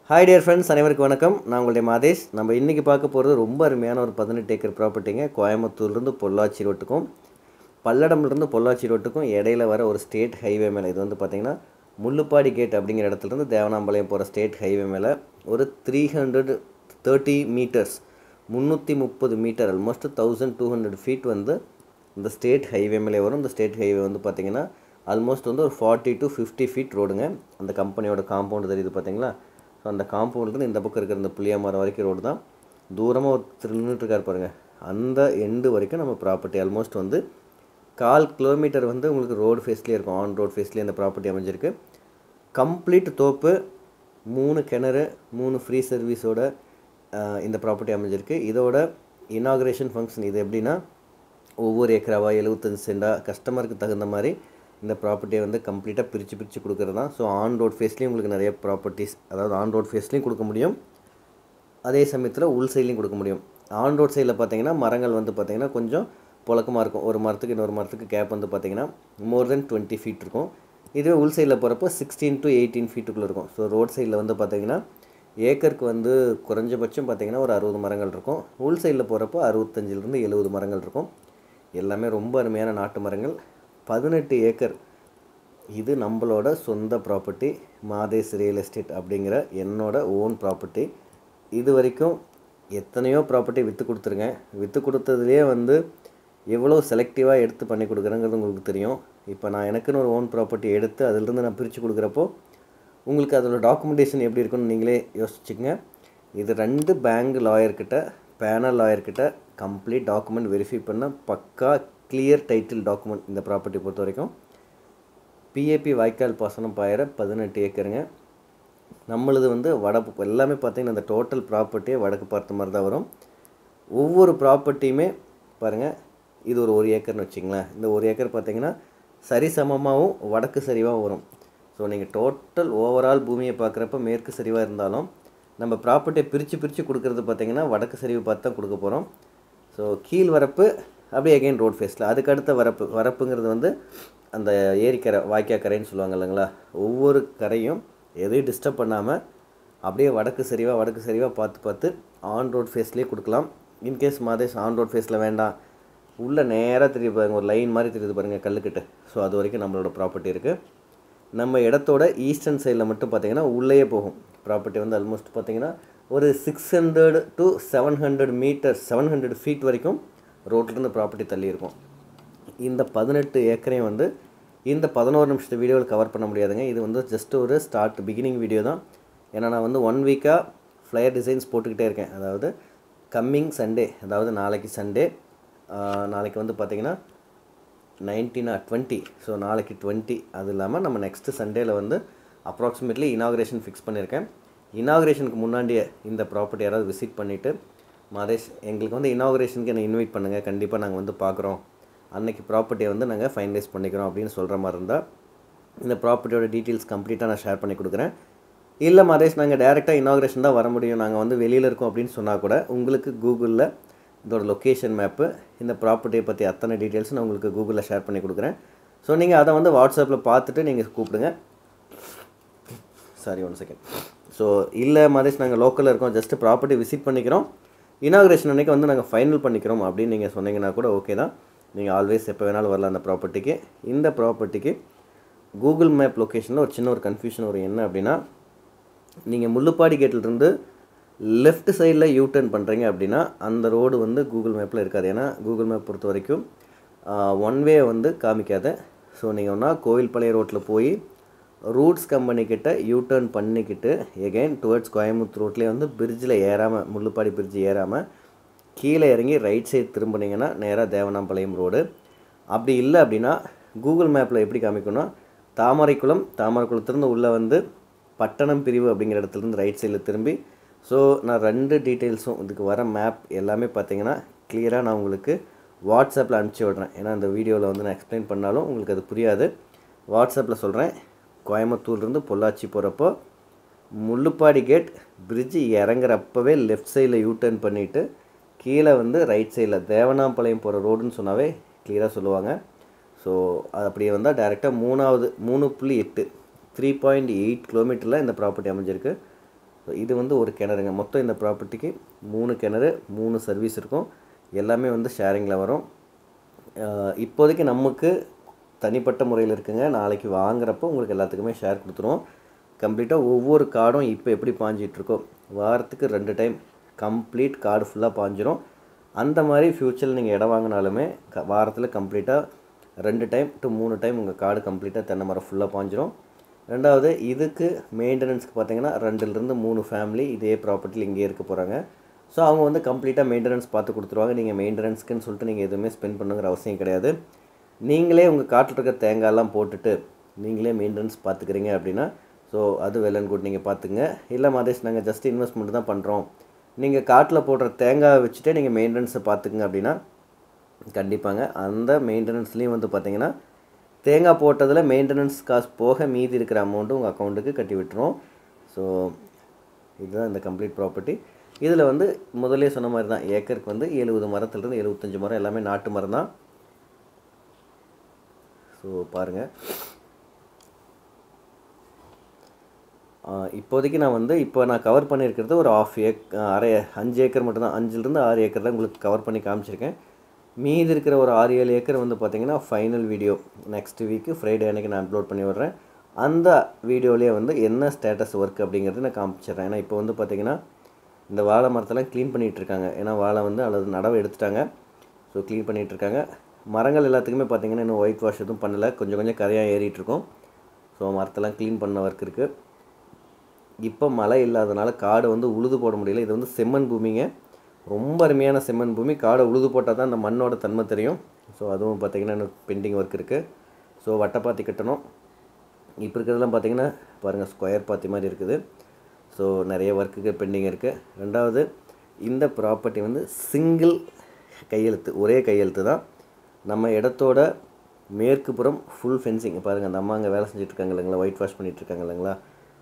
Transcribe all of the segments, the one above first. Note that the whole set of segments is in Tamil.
ஹாய் டியர் ஃப்ரெண்ட்ஸ் அனைவருக்கும் வணக்கம் நான் உங்களுடைய மாதேஷ் நம்ம இன்றைக்கி பார்க்க போகிறது ரொம்ப அருமையான ஒரு பதினெட்டு ஏக்கர் ப்ராப்பர்ட்டிங்க கோயம்புத்தூர்லேருந்து பொள்ளாச்சி ரோட்டுக்கும் பல்லடம்லேருந்து பொள்ளாச்சி ரோட்டுக்கும் இடையில வர ஒரு ஸ்டேட் ஹைவே மேலே இது வந்து பார்த்திங்கன்னா முள்ளுப்பாடி கேட் அப்படிங்கிற இடத்துலேருந்து தேவனாம்பாளையம் போகிற ஸ்டேட் ஹைவே மேலே ஒரு த்ரீ ஹண்ட்ரட் தேர்ட்டி மீட்டர்ஸ் முந்நூற்றி முப்பது metre almost thousand two hundred feet வந்து இந்த ஸ்டேட் ஹைவே மேலே வரும் இந்த ஸ்டேட் ஹைவே வந்து பார்த்திங்கன்னா ஆல்மோஸ்ட் வந்து ஒரு ஃபார்ட்டி டு ஃபிஃப்டி ஃபீட் ரோடுங்க அந்த கம்பெனியோட காம்பவுண்டு தெரியுது பார்த்தீங்களா ஸோ அந்த காம்பவுண்ட்லேருந்து இந்த பக்கம் இருக்கிற இந்த புளியாமரம் வரைக்கும் ரோடு தான் தூரமாக ஒருத்தர் நின்றுட்டுருக்கார் பாருங்கள் அந்த எண்டு வரைக்கும் நம்ம ப்ராப்பர்ட்டி ஆல்மோஸ்ட் வந்து கால் கிலோமீட்டர் வந்து உங்களுக்கு ரோடு ஃபேஸ்லேயே இருக்கும் ஆன் ரோட் ஃபேஸ்லேயே இந்த ப்ராப்பர்ட்டி அமைஞ்சிருக்கு கம்ப்ளீட் தோப்பு மூணு கிணறு மூணு ஃப்ரீ சர்வீஸோட ஆஹ், இந்த ப்ராப்பர்ட்டி அமைஞ்சிருக்கு இதோட இனாகுரேஷன் ஃபங்க்ஷன் இது எப்படின்னா ஒவ்வொரு ஏக்கராவா எழுபத்தஞ்சு சென்டா கஸ்டமருக்கு தகுந்த மாதிரி இந்த ப்ராப்பர்ட்டியை வந்து கம்ப்ளீட்டாக பிரித்து பிரித்து கொடுக்குறது தான் ஸோ ஆன் ரோட் ஃபேஸ்லேயும் உங்களுக்கு நிறைய ப்ராப்பர்ட்டிஸ் அதாவது ஆன் ரோட் ஃபேஸ்லேயும் கொடுக்க முடியும் அதே சமயத்தில் உள் சைட்லையும் கொடுக்க முடியும் ஆன் ரோட் சைடில் பார்த்தீங்கன்னா மரங்கள் வந்து பார்த்தீங்கன்னா கொஞ்சம் புழக்கமாக இருக்கும் ஒரு மரத்துக்கு இன்னொரு மரத்துக்கு கேப் வந்து பார்த்தீங்கன்னா மோர் தென் டுவெண்ட்டி ஃபீட் இருக்கும் இதுவே உள் சைடில் போகிறப்போ சிக்ஸ்டீன் டு எயிட்டீன் ஃபீட்டுக்குள்ளே இருக்கும் ஸோ ரோட் சைடில் வந்து பார்த்தீங்கன்னா ஏக்கருக்கு வந்து குறைஞ்சபட்சம் பார்த்தீங்கன்னா ஒரு அறுபது மரங்கள் இருக்கும் உள் சைடில் போகிறப்போ அறுபத்தஞ்சிலிருந்து எழுபது மரங்கள் இருக்கும் எல்லாமே ரொம்ப அருமையான நாட்டு மரங்கள் பதினெட்டு ஏக்கர் இது நம்மளோட சொந்த ப்ராப்பர்ட்டி மாதேஷ் ரியல் எஸ்டேட் அப்படிங்கிற என்னோட ஓன் ப்ராப்பர்ட்டி இது வரைக்கும் எத்தனையோ ப்ராப்பர்ட்டி விற்று கொடுத்துருங்க விற்று கொடுத்ததுலேயே வந்து எவ்வளோ செலக்டிவாக எடுத்து பண்ணி கொடுக்குறேங்கிறது உங்களுக்கு தெரியும் இப்போ நான் எனக்குன்னு ஒரு ஓன் ப்ராப்பர்ட்டி எடுத்து அதிலிருந்து நான் பிரித்து கொடுக்குறப்போ உங்களுக்கு அதோட டாக்குமெண்டேஷன் எப்படி இருக்குன்னு நீங்களே யோசிச்சுங்க இது ரெண்டு பேங்க் லாயர்கிட்ட பேனல் லாயர்கிட்ட கம்ப்ளீட் டாக்குமெண்ட் வெரிஃபை பண்ண பக்கா கிளியர் டைட்டில் டாக்குமெண்ட் இந்த ப்ராப்பர்ட்டி பொறுத்த வரைக்கும் பிஏபி வாய்க்கால் பாசனம் பாயிற பதினெட்டு ஏக்கருங்க நம்மளது வந்து வட எல்லாமே பார்த்தீங்கன்னா இந்த டோட்டல் ப்ராப்பர்ட்டியே வடக்கு பார்த்த மாதிரி தான் வரும் ஒவ்வொரு ப்ராப்பர்ட்டியுமே பாருங்கள் இது ஒரு ஒரு ஏக்கர்னு வச்சிங்களேன் இந்த ஒரு ஏக்கர் பார்த்தீங்கன்னா சரிசமமாகவும் வடக்கு சரிவாகவும் வரும் ஸோ நீங்கள் டோட்டல் ஓவரால் பூமியை பார்க்குறப்ப மேற்கு சரிவாக இருந்தாலும் நம்ம ப்ராப்பர்ட்டியை பிரித்து பிரித்து கொடுக்குறது பார்த்தீங்கன்னா வடக்கு சரிவு பார்த்து தான் கொடுக்க போகிறோம் ஸோ கீழ் வரப்பு அப்படியே அகைன் ரோட் ஃபேஸில் அதுக்கு அடுத்த வரப்பு வரப்புங்கிறது வந்து அந்த ஏரிக்கரை வாய்க்கா கரைன்னு சொல்லுவாங்க இல்லைங்களா ஒவ்வொரு கரையும் எதையும் டிஸ்டர்ப் பண்ணாமல் அப்படியே வடக்கு சரிவாக வடக்கு சரிவாக பார்த்து பார்த்து ஆன் ரோட் ஃபேஸ்லேயே கொடுக்கலாம் இன்கேஸ் மாதேஷ் ஆன் ரோட் ஃபேஸில் வேண்டாம் உள்ளே நேராக தெரியுது பாருங்க ஒரு லைன் மாதிரி தெரியுது பாருங்கள் கல்லுக்கிட்ட ஸோ அது வரைக்கும் நம்மளோட ப்ராப்பர்ட்டி இருக்குது நம்ம இடத்தோட ஈஸ்டர்ன் சைடில் மட்டும் பார்த்தீங்கன்னா உள்ளேயே போகும் ப்ராப்பர்ட்டி வந்து ஆல்மோஸ்ட் பார்த்தீங்கன்னா ஒரு six hundred to seven hundred metre seven hundred feet வரைக்கும் ரோட்லேருந்து ப்ராப்பர்ட்டி தள்ளி இருக்கும் இந்த பதினெட்டு ஏக்கரையும் வந்து இந்த பதினோரு நிமிஷத்து வீடியோவில் கவர் பண்ண முடியாதுங்க இது வந்து ஜஸ்ட் ஒரு ஸ்டார்ட் பிகினிங் வீடியோ தான் ஏன்னா நான் வந்து ஒன் வீக்காக ஃப்ளையர் டிசைன்ஸ் போட்டுக்கிட்டே இருக்கேன் அதாவது கம்மிங் சண்டே அதாவது நாளைக்கு சண்டே நாளைக்கு வந்து பார்த்திங்கன்னா நைன்டீனா டுவெண்ட்டி ஸோ நாளைக்கு டுவெண்ட்டி அது இல்லாமல் நம்ம நெக்ஸ்ட்டு சண்டேல வந்து அப்ராக்சிமேட்லி இனாகுரேஷன் ஃபிக்ஸ் பண்ணியிருக்கேன் இனாகுரேஷனுக்கு முன்னாடியே இந்த ப்ராப்பர்ட்டி யாராவது விசிட் பண்ணிவிட்டு மாதேஷ் எங்களுக்கு வந்து இனாகுரேஷனுக்கு என்னை இன்வைட் பண்ணுங்கள் கண்டிப்பாக நாங்கள் வந்து பார்க்குறோம் அன்னைக்கு ப்ராப்பர்ட்டியை வந்து நாங்கள் ஃபைனலைஸ் பண்ணிக்கிறோம் அப்படின்னு சொல்கிற மாதிரி இருந்தால் இந்த ப்ராப்பர்ட்டியோட டீட்டெயில்ஸ் கம்ப்ளீட்டாக நான் ஷேர் பண்ணி கொடுக்குறேன் இல்லை மாதேஷ் நாங்கள் டேரெக்டாக இனாகுரேஷன் தான் வர முடியும் நாங்கள் வந்து வெளியில் இருக்கோம் அப்படின்னு சொன்னால் கூட உங்களுக்கு கூகுளில் இதோட லொக்கேஷன் மேப்பு இந்த ப்ராப்பர்ட்டியை பற்றி அத்தனை டீட்டெயில்ஸ் நான் உங்களுக்கு கூகுளில் ஷேர் பண்ணி கொடுக்குறேன் ஸோ நீங்கள் அதை வந்து வாட்ஸ்அப்பில் பார்த்துட்டு நீங்கள் கூப்பிடுங்க சாரி ஒன் செகண்ட் ஸோ இல்லை மாதேஷ் நாங்கள் லோக்கலில் இருக்கோம் ஜஸ்ட் ப்ராப்பர்ட்டி விசிட் பண்ணிக்கிறோம் இனாகுரேஷன் அன்றைக்கி வந்து நாங்கள் ஃபைனல் பண்ணிக்கிறோம் அப்படின்னு நீங்கள் சொன்னீங்கன்னா கூட ஓகே தான் நீங்கள் ஆல்வேஸ் எப்போ வேணாலும் வரலாம் அந்த ப்ராப்பர்ட்டிக்கு இந்த ப்ராப்பர்ட்டிக்கு கூகுள் மேப் லொக்கேஷனில் ஒரு சின்ன ஒரு கன்ஃபியூஷன் வரும் என்ன அப்படின்னா நீங்கள் முள்ளுப்பாடி கேட்டிலிருந்து லெஃப்ட் சைடில் யூ டர்ன் பண்ணுறீங்க அப்படின்னா அந்த ரோடு வந்து கூகுள் மேப்பில் இருக்காது ஏன்னா கூகுள் மேப் பொறுத்த வரைக்கும் ஒன் வே வந்து காமிக்காது ஸோ நீங்கள் ஒன்றா கோவில்பாளைய ரோட்டில் போய் ரூட்ஸ் கம்பெனிக்கிட்ட யூ டர்ன் பண்ணிக்கிட்டு எகைன் டுவர்ட்ஸ் கோயம்புத்தூர் ரோட்லேயே வந்து பிரிட்ஜில் ஏறாமல் முள்ளுப்பாடி பிரிட்ஜ் ஏறாமல் கீழே இறங்கி ரைட் சைடு திரும்பினீங்கன்னா நேராக தேவனாம்பாளையம் ரோடு அப்படி இல்லை அப்படின்னா கூகுள் மேப்பில் எப்படி காமிக்கணும்னா தாமரைக்குளம் தாமரைக்குளத்துலேருந்து உள்ளே வந்து பட்டணம் பிரிவு அப்படிங்கிற இடத்துலேருந்து ரைட் சைடில் திரும்பி ஸோ நான் ரெண்டு டீட்டெயில்ஸும் இதுக்கு வர மேப் எல்லாமே பார்த்தீங்கன்னா கிளியராக நான் உங்களுக்கு வாட்ஸ்அப்பில் அனுப்பிச்சி விட்றேன் ஏன்னா அந்த வீடியோவில் வந்து நான் எக்ஸ்பிளைன் பண்ணாலும் உங்களுக்கு அது புரியாது வாட்ஸ்அப்பில் சொல்கிறேன் கோயம்புத்தூர்லேருந்து பொள்ளாச்சி போகிறப்போ முள்ளுப்பாடி கேட் பிரிட்ஜு இறங்குறப்பவே லெஃப்ட் சைடில் யூ டர்ன் பண்ணிவிட்டு கீழே வந்து ரைட் சைடில் தேவனாம்பாளையம் போகிற ரோடுன்னு சொன்னாவே கிளியராக சொல்லுவாங்க ஸோ அது அப்படியே வந்தால் டேரெக்டாக மூணாவது மூணு புள்ளி எட்டு த்ரீ பாயிண்ட் எயிட் கிலோமீட்டரில் இந்த ப்ராப்பர்ட்டி அமைஞ்சிருக்கு ஸோ இது வந்து ஒரு கிணறுங்க மொத்தம் இந்த ப்ராப்பர்ட்டிக்கு மூணு கிணறு மூணு சர்வீஸ் இருக்கும் எல்லாமே வந்து ஷேரிங்கில் வரும் அஹ் இப்போதைக்கு நமக்கு தனிப்பட்ட முறையில் இருக்குங்க நாளைக்கு வாங்குறப்போ உங்களுக்கு எல்லாத்துக்குமே ஷேர் கொடுத்துருவோம் கம்ப்ளீட்டாக ஒவ்வொரு கார்டும் இப்போ எப்படி பாஞ்சிட்டு இருக்கோ வாரத்துக்கு ரெண்டு டைம் கம்ப்ளீட் கார்டு ஃபுல்லாக பாஞ்சிரும் அந்த மாதிரி ஃப்யூச்சரில் நீங்கள் இடம் வாங்கினாலுமே க வாரத்தில் கம்ப்ளீட்டாக ரெண்டு டைம் டு மூணு டைம் உங்கள் கார்டு கம்ப்ளீட்டாக தென்னை மரம் ஃபுல்லாக பாஞ்சிரும் ரெண்டாவது இதுக்கு மெயின்டெனன்ஸ்க்கு பார்த்தீங்கன்னா ரெண்டுலேருந்து மூணு ஃபேமிலி இதே ப்ராப்பர்ட்டியில் இங்கேயே இருக்க போகிறாங்க ஸோ அவங்க வந்து கம்ப்ளீட்டாக மெயின்டெனன்ஸ் பார்த்து கொடுத்துருவாங்க நீங்கள் மெயின்டெனன்ஸ்க்குன்னு சொல்லிட்டு நீங்கள் எதுவுமே ஸ்பெண்ட் பண்ணுங்கிற அவசியம் கிடையாது நீங்களே உங்கள் காட்டில் இருக்க தேங்காயெல்லாம் போட்டுட்டு நீங்களே மெயின்டெனன்ஸ் பார்த்துக்கிறீங்க அப்படின்னா ஸோ அது வெல் அண்ட் குட் நீங்கள் பார்த்துங்க இல்லை மாதேஷ் நாங்கள் ஜஸ்ட் இன்வெஸ்ட்மெண்ட் தான் பண்ணுறோம் நீங்கள் காட்டில் போடுற தேங்காய் வச்சுட்டே நீங்கள் மெயின்டெனன்ஸை பார்த்துக்குங்க அப்படின்னா கண்டிப்பாங்க அந்த மெயின்டெனன்ஸ்லேயும் வந்து பார்த்தீங்கன்னா தேங்காய் போட்டதில் மெயின்டெனன்ஸ் காசு போக மீதி இருக்கிற அமௌண்ட்டு உங்கள் அக்கௌண்ட்டுக்கு கட்டி விட்டுரும் ஸோ இதுதான் இந்த கம்ப்ளீட் ப்ராப்பர்ட்டி இதில் வந்து முதல்லே சொன்ன மாதிரி தான் ஏக்கருக்கு வந்து எழுபது மரத்துலேருந்து எழுபத்தஞ்சு மரம் எல்லாமே நாட்டு மரம் தான் ஸோ பாருங்கள் இப்போதைக்கு நான் வந்து இப்போ நான் கவர் பண்ணியிருக்கிறது ஒரு ஆஃப் ஏக் அரை அஞ்சு ஏக்கர் மட்டும்தான் அஞ்சுலேருந்து ஆறு ஏக்கர் தான் உங்களுக்கு கவர் பண்ணி காமிச்சிருக்கேன் மீதி இருக்கிற ஒரு ஆறு ஏழு ஏக்கர் வந்து பார்த்தீங்கன்னா final video next week Friday அன்னைக்கு நான் அப்லோட் பண்ணி விட்றேன் அந்த வீடியோலேயே வந்து என்ன ஸ்டேட்டஸ் ஒர்க் அப்படிங்கிறது நான் காமிச்சிடுறேன் ஏன்னா இப்போ வந்து பார்த்தீங்கன்னா இந்த வாழை மரத்தெல்லாம் க்ளீன் பண்ணிகிட்டு இருக்காங்க ஏன்னா வாழை வந்து அல்லது நடவு எடுத்துட்டாங்க ஸோ க்ளீன் பண்ணிகிட்டு இருக்காங்க மரங்கள் எல்லாத்துக்குமே பார்த்தீங்கன்னா இன்னும் ஒயிட் வாஷ் எதுவும் பண்ணலை கொஞ்சம் கொஞ்சம் கரையாக ஏறிட்டு இருக்கும் ஸோ மரத்தெல்லாம் க்ளீன் பண்ண ஒர்க் இருக்குது இப்போ மழை இல்லாதனால காடை வந்து உழுது போட முடியல இது வந்து செம்மண் பூமிங்க ரொம்ப அருமையான செம்மண் பூமி காடை உழுது போட்டால் தான் அந்த மண்ணோட தன்மை தெரியும் ஸோ அதுவும் பார்த்திங்கன்னா இன்னும் பெண்டிங் ஒர்க் இருக்குது ஸோ வட்டைப்பாத்தி கட்டணும் இப்போ இருக்கிறதெல்லாம் பார்த்தீங்கன்னா பாருங்கள் ஸ்கொயர் பாத்தி மாதிரி இருக்குது ஸோ நிறைய ஒர்க்குக்கு பெண்டிங் இருக்குது ரெண்டாவது இந்த ப்ராப்பர்ட்டி வந்து சிங்கிள் கையெழுத்து ஒரே கையெழுத்து தான் நம்ம இடத்தோட மேற்கு புறம் ஃபுல் ஃபென்சிங் பாருங்கள் அந்த அம்மா அங்கே வேலை செஞ்சுட்டு இருக்காங்க இல்லைங்களா ஒயிட் வாஷ் பண்ணிட்டு இருக்காங்க இல்லைங்களா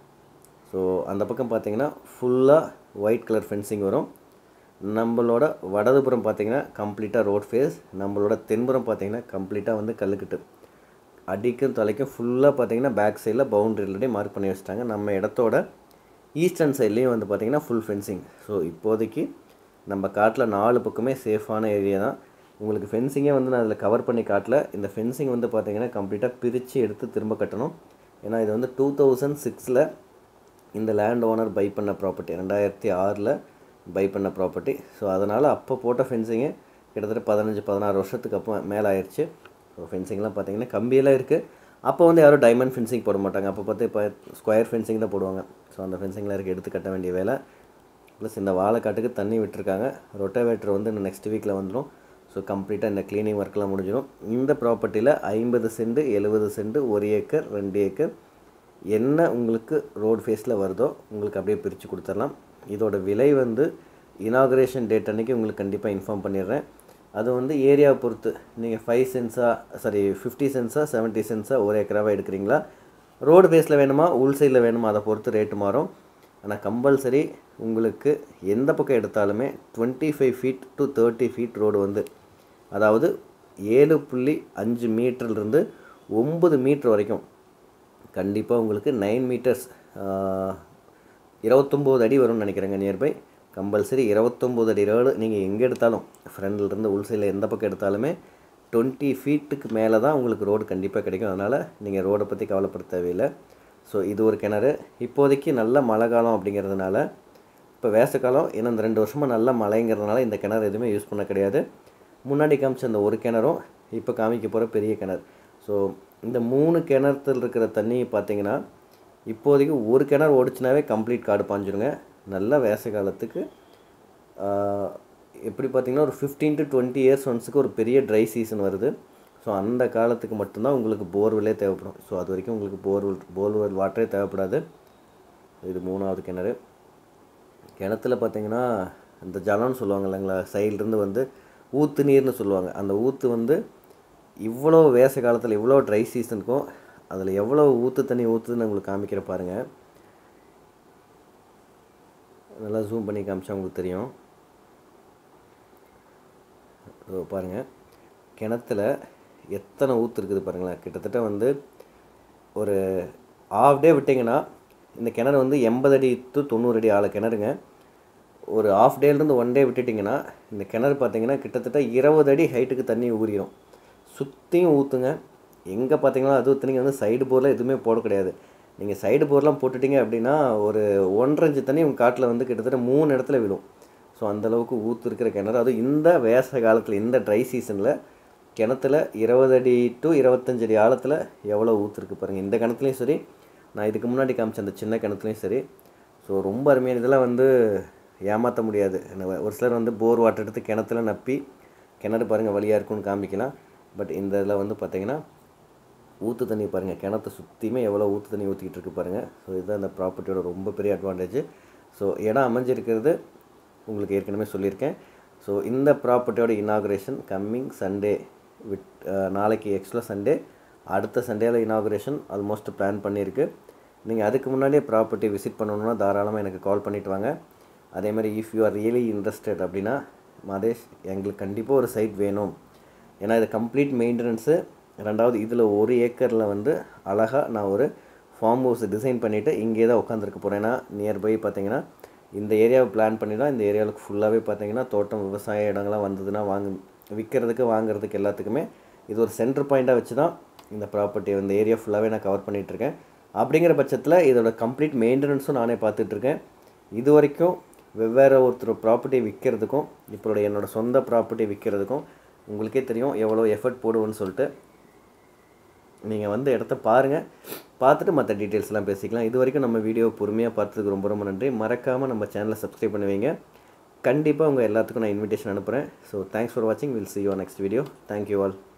ஸோ அந்த பக்கம் பார்த்தீங்கன்னா ஃபுல்லாக ஒயிட் கலர் ஃபென்சிங் வரும் நம்மளோட வடதுபுறம் பார்த்தீங்கன்னா கம்ப்ளீட்டாக ரோட் ஃபேஸ் நம்மளோட தென்புறம் பார்த்தீங்கன்னா கம்ப்ளீட்டாக வந்து கல்லுக்கட்டு அடிக்கும் தலைக்கும் ஃபுல்லாக பார்த்தீங்கன்னா பேக் சைடில் பவுண்டரியிலே மார்க் பண்ணி வச்சுட்டாங்க நம்ம இடத்தோட ஈஸ்டர்ன் சைட்லேயும் வந்து பார்த்தீங்கன்னா ஃபுல் ஃபென்சிங் ஸோ இப்போதைக்கு நம்ம காட்டில் நாலு பக்கமே சேஃபான ஏரியா தான் உங்களுக்கு ஃபென்சிங்கே வந்து நான் அதில் கவர் பண்ணி காட்டல இந்த ஃபென்சிங் வந்து பார்த்தீங்கன்னா கம்ப்ளீட்டாக பிரித்து எடுத்து திரும்ப கட்டணும் ஏன்னா இது வந்து டூ தௌசண்ட் சிக்ஸில் இந்த லேண்ட் ஓனர் பை பண்ண ப்ராப்பர்ட்டி ரெண்டாயிரத்தி ஆறில் பை பண்ண ப்ராப்பர்ட்டி ஸோ அதனால் அப்போ போட்ட ஃபென்சிங்கு கிட்டத்தட்ட பதினஞ்சு பதினாறு வருஷத்துக்கு அப்போ மேலே ஆயிடுச்சு ஸோ ஃபென்சிங்லாம் பார்த்தீங்கன்னா கம்பியெல்லாம் இருக்குது அப்போ வந்து யாரும் டைமண்ட் ஃபென்சிங் போட மாட்டாங்க அப்போ பார்த்து இப்போ ஸ்கொயர் ஃபென்சிங் தான் போடுவாங்க ஸோ அந்த ஃபென்சிங்லாம் இருக்குது எடுத்து கட்ட வேண்டிய வேலை ப்ளஸ் இந்த வாழைக்காட்டுக்கு தண்ணி விட்டுருக்காங்க ரொட்டவேட்டர் வந்து இந்த நெக்ஸ்ட் வீக்கில் வந்துடும் ஸோ கம்ப்ளீட்டாக இந்த க்ளீனிங் ஒர்க்கெலாம் முடிஞ்சிடும் இந்த ப்ராப்பர்ட்டியில் ஐம்பது சென்ட் எழுபது சென்ட் ஒரு ஏக்கர் ரெண்டு ஏக்கர் என்ன உங்களுக்கு ரோடு ஃபேஸில் வருதோ உங்களுக்கு அப்படியே பிரித்து கொடுத்துடலாம் இதோட விலை வந்து இனாகுரேஷன் டேட் அன்றைக்கி உங்களுக்கு கண்டிப்பாக இன்ஃபார்ம் பண்ணிடுறேன் அது வந்து ஏரியாவை பொறுத்து நீங்கள் ஃபைவ் சென்ஸா சாரி ஃபிஃப்டி சென்ஸா செவன்ட்டி சென்ஸா ஒரு ஏக்கராவாக எடுக்கிறீங்களா ரோடு ஃபேஸில் வேணுமா உள் சைடில் வேணுமா அதை பொறுத்து ரேட்டு மாறும் ஆனால் கம்பல்சரி உங்களுக்கு எந்த பக்கம் எடுத்தாலுமே twenty five feet to thirty feet road வந்து அதாவது ஏழு புள்ளி அஞ்சு மீட்டர்லேருந்து ஒம்பது மீட்டர் வரைக்கும் கண்டிப்பாக உங்களுக்கு நைன் மீட்டர்ஸ் இருபத்தொம்போது அடி வரும்னு நினைக்கிறேங்க நியர்பை கம்பல்சரி இருபத்தொம்போது அடி ரோடு நீங்கள் எங்கே எடுத்தாலும் ஃப்ரண்ட்லேருந்து உள் சைடில் எந்த பக்கம் எடுத்தாலுமே டுவெண்ட்டி ஃபீட்டுக்கு மேலே தான் உங்களுக்கு ரோடு கண்டிப்பாக கிடைக்கும் அதனால் நீங்கள் ரோடை பற்றி கவலைப்பட தேவையில்லை ஸோ இது ஒரு கிணறு இப்போதைக்கு நல்ல மழை காலம் அப்படிங்கிறதுனால இப்போ வேச காலம் ஏன்னா இந்த ரெண்டு வருஷமாக நல்ல மழைங்கிறதுனால இந்த கிணறு எதுவுமே யூஸ் பண்ண கிடையாது முன்னாடி காமிச்ச அந்த ஒரு கிணறும் இப்போ காமிக்க போகிற பெரிய கிணறு ஸோ இந்த மூணு கிணத்துல இருக்கிற தண்ணி பார்த்தீங்கன்னா இப்போதைக்கு ஒரு கிணறு ஓடிச்சுனாவே கம்ப்ளீட் காடு பாஞ்சிருங்க நல்ல வேச காலத்துக்கு ஆஹ், எப்படி பார்த்தீங்கன்னா ஒரு ஃபிஃப்டீன் டு டுவெண்ட்டி இயர்ஸ் ஒன்ஸுக்கு ஒரு பெரிய ட்ரை சீசன் வருது ஸோ அந்த காலத்துக்கு மட்டும்தான் உங்களுக்கு போர்வெல்லே தேவைப்படும் ஸோ அது வரைக்கும் உங்களுக்கு போர்வெல் போர்வெல் வாட்டரே தேவைப்படாது இது மூணாவது கிணறு கிணத்துல பார்த்தீங்கன்னா இந்த ஜலம்னு சொல்லுவாங்க இல்லைங்களா சைட்லேருந்து வந்து ஊத்து நீர்னு சொல்லுவாங்க அந்த ஊத்து வந்து இவ்வளோ வேச காலத்தில் இவ்வளோ ட்ரை சீசனுக்கும் அதில் எவ்வளோ ஊற்று தண்ணி ஊற்றுதுன்னு உங்களுக்கு காமிக்கிற பாருங்கள் நல்லா ஜூம் பண்ணி காமிச்சா உங்களுக்கு தெரியும் இதோ பாருங்கள் கிணத்துல எத்தனை ஊற்று இருக்குது பாருங்களேன் கிட்டத்தட்ட வந்து ஒரு ஆஃப் டே விட்டிங்கன்னா இந்த கிணறு வந்து எண்பது அடி டு தொண்ணூறு அடி ஆழ கிணறுங்க ஒரு ஆஃப் டேலேருந்து ஒன் டே விட்டுட்டிங்கன்னா இந்த கிணறு பார்த்தீங்கன்னா கிட்டத்தட்ட இருபது அடி ஹைட்டுக்கு தண்ணி ஊறிடும் சுற்றியும் ஊற்றுங்க எங்கே பார்த்தீங்கன்னா அது ஊற்றுனீங்க வந்து சைடு போரில் எதுவுமே போட கிடையாது நீங்கள் சைடு போர்லாம் போட்டுட்டீங்க அப்படின்னா ஒரு ஒன்றரை இன்ச்சு தண்ணி உங்கள் காட்டில் வந்து கிட்டத்தட்ட மூணு இடத்துல விழும் ஸோ அந்தளவுக்கு ஊற்று இருக்கிற கிணறு அதுவும் இந்த வேச காலத்தில் இந்த ட்ரை சீசனில் கிணத்துல இருபது அடி டு இருபத்தஞ்சு அடி ஆழத்தில் எவ்வளோ ஊற்று இருக்குது பாருங்கள் இந்த கிணத்துலையும் சரி நான் இதுக்கு முன்னாடி காமிச்ச அந்த சின்ன கிணத்துலையும் சரி ஸோ ரொம்ப அருமையான இதெல்லாம் வந்து ஏமாற்ற முடியாது என்ன- ஒரு சிலர் வந்து போர் வாட்டர் எடுத்து கிணத்துல நப்பி கிணறு பாருங்கள் வழியாக இருக்கும்னு காமிக்கலாம் பட் இந்த இதில் வந்து பார்த்தீங்கன்னா ஊற்று தண்ணி பாருங்கள் கிணத்தை சுற்றியுமே எவ்வளோ ஊற்று தண்ணி ஊற்றிக்கிட்டு இருக்கு பாருங்கள் ஸோ இதுதான் இந்த ப்ராப்பர்ட்டியோட ரொம்ப பெரிய அட்வான்டேஜ் ஸோ இடம் அமைஞ்சிருக்கிறது உங்களுக்கு ஏற்கனவே சொல்லியிருக்கேன் ஸோ இந்த ப்ராப்பர்ட்டியோட இனாகுரேஷன் கம்மிங் சண்டே விட் அஹ், நாளைக்கு எக்ஸ்ட்ரா சண்டே அடுத்த சண்டேல இனாகுரேஷன் ஆல்மோஸ்ட் பிளான் பண்ணியிருக்கு நீங்கள் அதுக்கு முன்னாடியே ப்ராப்பர்ட்டி விசிட் பண்ணணுன்னா தாராளமாக எனக்கு கால் பண்ணிட்டு வாங்க அதே மாதிரி if you are really interested அப்படின்னா மாதேஷ் எங்களுக்கு கண்டிப்பாக ஒரு சைட் வேணும் ஏன்னா இது கம்ப்ளீட் மெயின்டெனன்ஸு ரெண்டாவது இதில் ஒரு ஏக்கரில் வந்து அழகாக நான் ஒரு ஃபார்ம் ஹவுஸ் டிசைன் பண்ணிவிட்டு இங்கே தான் உட்காந்துருக்க போகிறேன் ஏன்னா நியர்பை பார்த்தீங்கன்னா இந்த ஏரியாவை பிளான் பண்ணி தான் இந்த ஏரியாவுக்கு ஃபுல்லாகவே பார்த்தீங்கன்னா தோட்டம் விவசாய இடங்கள்லாம் வந்ததுன்னா வாங்க விற்கிறதுக்கு வாங்குறதுக்கு எல்லாத்துக்குமே இது ஒரு சென்டர் பாயிண்ட்டாக வச்சு தான் இந்த ப்ராப்பர்ட்டி இந்த ஏரியா ஃபுல்லாகவே நான் கவர் பண்ணிகிட்ருக்கேன் அப்படிங்கிற பட்சத்தில் இதோட கம்ப்ளீட் மெயின்டெனன்ஸும் நானே பார்த்துட்ருக்கேன் இது வரைக்கும் வெவ்வேறு ஒருத்தர் ப்ராப்பர்ட்டி விற்கிறதுக்கும் இப்போ என்னோட சொந்த ப்ராப்பர்ட்டி விற்கிறதுக்கும் உங்களுக்கே தெரியும் எவ்வளோ எஃபர்ட் போடுவேன்னு சொல்லிட்டு நீங்கள் வந்து இடத்த பாருங்கள் பார்த்துட்டு மற்ற டீட்டெயில்ஸ்லாம் பேசிக்கலாம் இது வரைக்கும் நம்ம வீடியோ பொறுமையாக பார்த்ததுக்கு ரொம்ப ரொம்ப நன்றி மறக்காமல் நம்ம சேனலை சப்ஸ்கிரைப் பண்ணுவீங்க கண்டிப்பாக உங்கள் எல்லாத்துக்கும் நான் இன்விடேஷன் அனுப்புகிறேன் ஸோ தேங்க்ஸ் ஃபார் வாட்சிங் will see you on next video thank you all